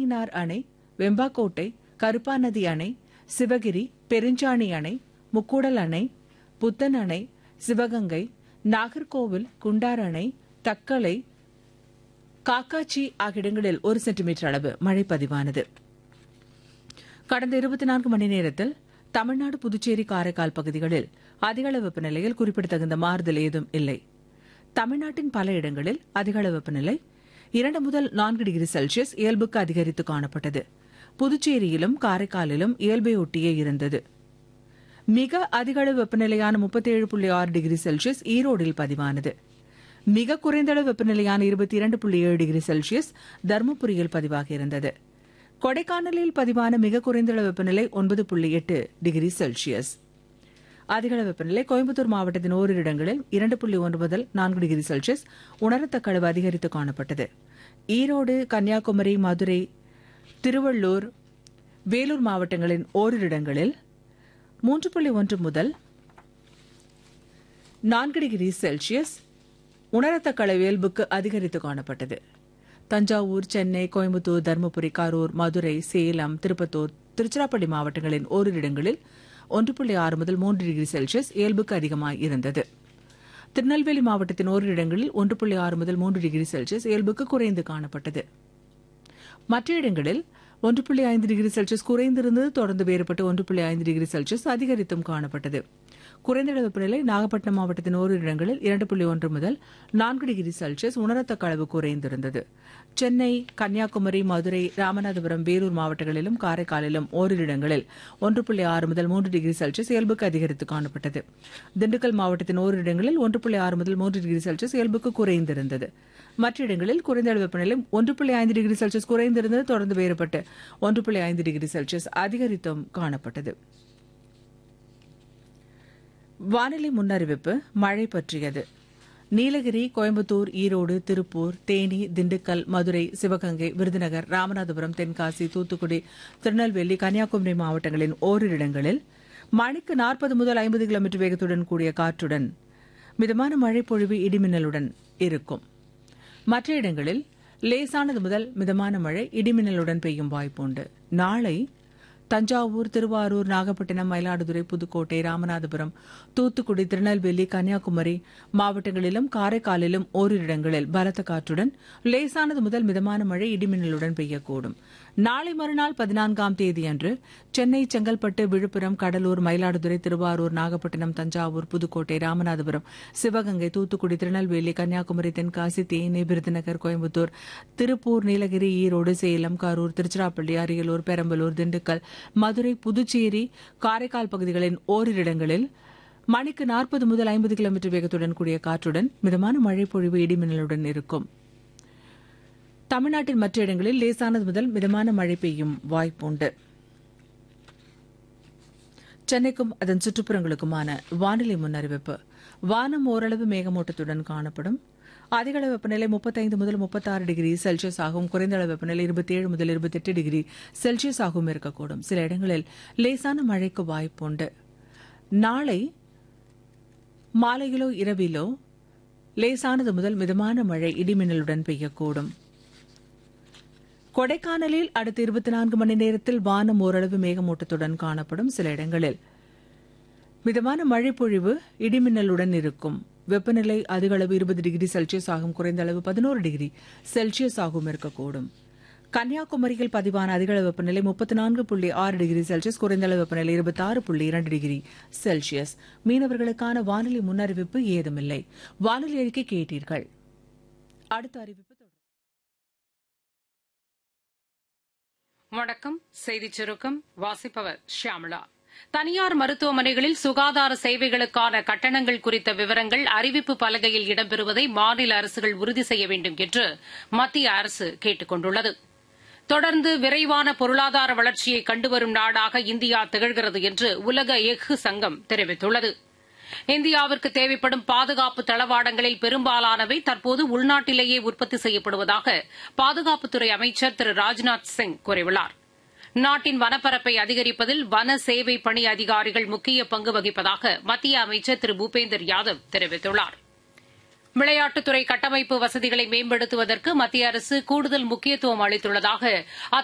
ஆனையினார் அணை வெம்பாக்கோட்டை கருப்பாநதி அணை சிவகிரி பெருஞ்சாணி அணை முக்கூடல் அணை புத்தன் அணை சிவகங்கை நாகர்கோவில் குண்டார் அணை தக்கலை காக்காச்சி ஆகிய இடங்களில் ஒரு சென்டிமீட்டர் அளவு மழை பதிவானது கடந்த இருபத்தி நான்கு மணி நேரத்தில் தமிழ்நாடு புதுச்சேரி காரைக்கால் பகுதிகளில் அதிகளவு வெப்பநிலையில் குறிப்பிடத்தகுந்த மாறுதல் ஏதும் இல்லை தமிழ்நாட்டின் பல இடங்களில் அதிகளவு வெப்பநிலை இரண்டு முதல் நான்கு டிகிரி செல்சியஸ் இயல்புக்கு அதிகரித்து காணப்பட்டது புதுச்சேரியிலும் காரைக்காலிலும் இயல்பை ஒட்டியே இருந்தது மிக அதிகளவு வெப்பநிலையான முப்பத்தேழு புள்ளி ஆறு டிகிரி செல்சியஸ் ஈரோடில் பதிவானது மிக குறைந்த அளவு வெப்பநிலையான இருபத்தி இரண்டு புள்ளி ஏழு டிகிரி செல்சியஸ் தருமபுரியில் பதிவாகியிருந்தது கொடைக்கானலில் பதிவான மிக குறைந்த அளவு வெப்பநிலை ஒன்பது புள்ளி எட்டு டிகிரி செல்சியஸ் அதிகளவு வெப்பநிலை கோயம்புத்தூர் மாவட்டத்தின் ஓரிரு இடங்களில் இரண்டு புள்ளி ஒன்று முதல் நான்கு டிகிரி செல்சியஸ் உணரத்தக்க அளவு அதிகரித்து காணப்பட்டது ஈரோடு கன்னியாகுமரி மதுரை திருவள்ளூர் வேலூர் மாவட்டங்களின் ஓரிரு இடங்களில் மூன்று புள்ளி ஒன்று முதல் நான்கு டிகிரி செல்சியஸ் உணரத்தக்க அளவு இயல்புக்கு அதிகரித்து காணப்பட்டது தஞ்சாவூர் சென்னை கோயம்புத்தூர் தருமபுரி கரூர் மதுரை சேலம் திருப்பத்தூர் திருச்சிராப்பள்ளி மாவட்டங்களின் ஓரிரு இடங்களில் ஒன்று புள்ளி ஆறு முதல் மூன்று டிகிரி செல்சியஸ் இயல்புக்கு அதிகமாக இருந்தது திருநெல்வேலி மாவட்டத்தின் ஓரிரு இடங்களில் ஒன்று புள்ளி ஆறு முதல் மூன்று டிகிரி செல்சியஸ் இயல்புக்கு குறைந்து காணப்பட்டது மற்ற இடங்களில் ஒன்று புள்ளி ஐந்து டிகிரி செல்சியஸ் குறைந்திருந்தது தொடர்ந்து வேறுபட்டு ஒன்று புள்ளி ஐந்து டிகிரி செல்சியஸ் அதிகரித்தும் காணப்பட்டது குறைந்த அளவு வெப்பநிலை நாகப்பட்டினம் மாவட்டத்தின் ஓரிரு இடங்களில் இரண்டு புள்ளி ஒன்று முதல் நான்கு டிகிரி செல்சியஸ் உணரத்தக்க அளவு குறைந்திருந்தது சென்னை கன்னியாகுமரி மதுரை ராமநாதபுரம் வேலூர் மாவட்டங்களிலும் காரைக்காலிலும் ஓரிரு இடங்களில் ஒன்று புள்ளி ஆறு முதல் மூன்று டிகிரி செல்சியஸ் இயல்புக்கு அதிகரித்து காணப்பட்டது திண்டுக்கல் மாவட்டத்தின் ஓரிரு இடங்களில் ஒன்று புள்ளி ஆறு முதல் மூன்று டிகிரி செல்சியஸ் இயல்புக்கு குறைந்திருந்தது மற்ற இடங்களில் குறைந்த அளவு வெப்பநிலை ஒன்று புள்ளி ஐந்து டிகிரி செல்சியஸ் குறைந்திருந்தது தொடர்ந்து வேறுபட்டு ஒன்று புள்ளி ஐந்து டிகிரி செல்சியஸ் அதிகரித்தும் காணப்பட்டது வானிலை முன்னறிவிப்பு மழை பற்றியது நீலகிரி கோயம்புத்தூர் ஈரோடு திருப்பூர் தேனி திண்டுக்கல் மதுரை சிவகங்கை விருதுநகர் ராமநாதபுரம் தென்காசி தூத்துக்குடி திருநெல்வேலி கன்னியாகுமரி மாவட்டங்களின் ஓரிரு இடங்களில் மணிக்கு நாற்பது முதல் ஐம்பது கிலோமீட்டர் வேகத்துடன் கூடிய காற்றுடன் மிதமான மழை பொழிவு இடிமின்னலுடன் இருக்கும் மற்ற இடங்களில் லேசானது முதல் மிதமான மழை இடிமின்னலுடன் பெய்யும் வாய்ப்புண்டு நாளை தஞ்சாவூர் திருவாரூர் நாகப்பட்டினம் மயிலாடுதுறை புதுக்கோட்டை ராமநாதபுரம் தூத்துக்குடி திருநெல்வேலி கன்னியாகுமரி மாவட்டங்களிலும் காரைக்காலிலும் ஓரிரு இடங்களில் பலத்த காற்றுடன் லேசானது முதல் மிதமான மழை இடிமின்னலுடன் பெய்யக்கூடும் நாளை மறுநாள் பதினான்காம் தேதியன்று சென்னை செங்கல்பட்டு விழுப்புரம் கடலூர் மயிலாடுதுறை திருவாரூர் நாகப்பட்டினம் தஞ்சாவூர் புதுக்கோட்டை ராமநாதபுரம் சிவகங்கை தூத்துக்குடி திருநெல்வேலி கன்னியாகுமரி தென்காசி தேனி விருதுநகர் கோயம்புத்தூர் திருப்பூர் நீலகிரி ஈரோடு சேலம் கரூர் திருச்சிராப்பள்ளி அரியலூர் பெரம்பலூர் திண்டுக்கல் மதுரை புதுச்சேரி காரைக்கால் பகுதிகளின் ஓரிரு இடங்களில் மணிக்கு நாற்பது முதல் ஐம்பது கிலோமீட்டர் வேகத்துடன் கூடிய காற்றுடன் மிதமான மழை பொழிவு இடிமின்னலுடன் இருக்கும் தமிழ்நாட்டின் மற்ற இடங்களில் லேசானது முதல் மிதமான மழை பெய்யும் வாய்ப்புண்டு சென்னைக்கும் அதன் சுற்றுப்புறங்களுக்குமான வானிலை முன்னறிவிப்பு வானம் ஓரளவு மேகமூட்டத்துடன் காணப்படும் அதிக அளவு வெப்பநிலை முப்பத்தைந்து முதல் முப்பத்தாறு டிகிரி செல்சியஸ் ஆகவும் குறைந்த அளவு வெப்பநிலை இருபத்தேழு முதல் இருபத்தெட்டு டிகிரி செல்சியஸ் ஆகவும் இருக்கக்கூடும் சில இடங்களில் லேசான மழைக்கு வாய்ப்புண்டு நாளை மாலையிலோ இரவிலோ லேசானது முதல் மிதமான மழை இடிமின்னலுடன் பெய்யக்கூடும் கொடைக்கானலில் அடுத்த இருபத்தி நான்கு மணி நேரத்தில் வானம் ஓரளவு மேகமூட்டத்துடன் காணப்படும் சில இடங்களில் மிதமான மழை பொழிவு இடிமின்னலுடன் இருக்கும் வெப்பநிலை அதிக அளவு இருபது டிகிரி செல்சியஸ் ஆகும் குறைந்த அளவு பதினோரு டிகிரி செல்சியஸ் ஆகவும் இருக்கக்கூடும் கன்னியாகுமரியில் பதிவான அதிக அளவு வெப்பநிலை முப்பத்தி நான்கு புள்ளி ஆறு டிகிரி செல்சியஸ் குறைந்த அளவு வெப்பநிலை இருபத்தி ஆறு புள்ளி இரண்டு டிகிரி செல்சியஸ் மீனவர்களுக்கான வானிலை முன்னறிவிப்பு ஏதுமில்லை வானிலை அறிக்கை கேட்டீர்கள் அடுத்த அறிவிப்பு தொடரும். வணக்கம் செய்திச் சுருக்கம் வாசிப்பவர் ஷியாமளா தனியார் மருத்துவமனைகளில் சுகாதார சேவைகளுக்கான கட்டணங்கள் குறித்த விவரங்கள் அறிவிப்பு பலகையில் இடம்பெறுவதை மாநில அரசுகள் உறுதி செய்ய வேண்டும் என்று மத்திய அரசு கேட்டுக் கொண்டுள்ளது தொடர்ந்து விரைவான பொருளாதார வளர்ச்சியை கண்டுவரும் நாடாக இந்தியா திகழ்கிறது என்று உலக எஃகு சங்கம் தெரிவித்துள்ளது இந்தியாவிற்கு தேவைப்படும் பாதுகாப்பு தளவாடங்களில் பெரும்பாலானவை தற்போது உள்நாட்டிலேயே உற்பத்தி செய்யப்படுவதாக பாதுகாப்புத்துறை அமைச்சர் திரு ராஜ்நாத் சிங் கூறியுள்ளார் நாட்டின் வனப்பரப்பை அதிகரிப்பதில் வன சேவை பணி அதிகாரிகள் முக்கிய பங்கு வகிப்பதாக மத்திய அமைச்சர் திரு பூபேந்தர் யாதவ் தெரிவித்துள்ளார் விளையாட்டுத்துறை கட்டமைப்பு வசதிகளை மேம்படுத்துவதற்கு மத்திய அரசு கூடுதல் முக்கியத்துவம் அளித்துள்ளதாக